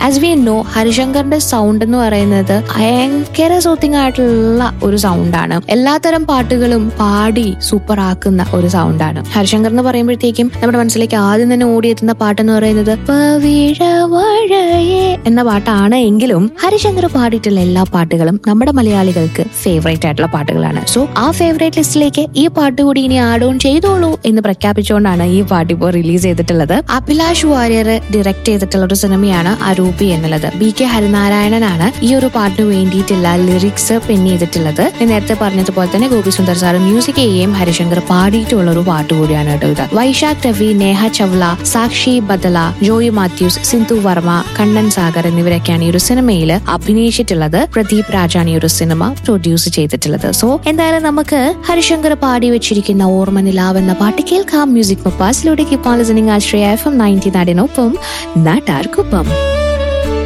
as we know ഹരിശങ്കറിന്റെ sound എന്ന് പറയുന്നത് ഭയങ്കര സൂത്തിങ് ആയിട്ടുള്ള ഒരു സൗണ്ടാണ് എല്ലാത്തരം പാട്ടുകളും പാടി സൂപ്പർ ആക്കുന്ന ഒരു സൗണ്ടാണ് ഹരിശങ്കർ എന്ന് പറയുമ്പോഴത്തേക്കും നമ്മുടെ മനസ്സിലേക്ക് ആദ്യം തന്നെ ഓടിയെത്തുന്ന പാട്ടെന്ന് പറയുന്നത് പവിഴമഴയേ എന്ന പാട്ടാണ് എങ്കിലും ഹരിശങ്കർ പാടിയിട്ടുള്ള എല്ലാ പാട്ടുകളും നമ്മുടെ മലയാളികൾക്ക് ഫേവറേറ്റ് ആയിട്ടുള്ള പാട്ടുകളാണ് സോ ആ ഫേവറേറ്റ് ലിസ്റ്റിലേക്ക് ഈ പാട്ട് കൂടി ഇനി ആഡ് ഓൺ ചെയ്തോളൂ എന്ന് പ്രഖ്യാപിച്ചുകൊണ്ടാണ് ഈ പാട്ട് ഇപ്പോൾ റിലീസ് ചെയ്തിട്ടുള്ളത് അഭിലാഷ് വാര്യർ ഡയറക്ട് ചെയ്തിട്ടുള്ള ഒരു സിനിമയാണ് അരൂപി എന്നുള്ളത് ബി കെ ഹരിനാരായണനാണ് ഈ ഒരു പാട്ടിന് വേണ്ടിയിട്ടുള്ള ലിറിക്സ് പെൻ ചെയ്തിട്ടുള്ളത് ഞാൻ നേരത്തെ പറഞ്ഞതുപോലെ തന്നെ ഗോപി സുന്ദർ സാർ മ്യൂസിക് ചെയ്യുകയും ഹരിശങ്കർ പാടിയിട്ടുള്ള ഒരു പാട്ട് കൂടിയാണ് കേട്ടോ ഇത് വൈശാഖ് രവി നേഹ ചവ്ല സാക്ഷി ബദല ജോയി മാത്യൂസ് സിന്ധു വർമ്മ കണ്ണൻ സാഗർ എന്നിവരൊക്കെയാണ് ഈ ഒരു സിനിമയിൽ അഭിനയിച്ചിട്ടുള്ളത് പ്രദീപ് രാജാണ് ഈ ഒരു സിനിമ പ്രൊഡ്യൂസ് ചെയ്തിട്ടുള്ളത് സോ എന്തായാലും നമുക്ക് ഹരിശങ്കർ പാടി വെച്ചിരിക്കുന്ന ഓർമ്മ നിലാവ് എന്ന പാട്ട് കേൾക്കാം മ്യൂസിക് മപ്പാസിലൂടെ keep on listening Ashraya F M ninety നാടിനൊപ്പം നാട്ടാർക്കൊപ്പം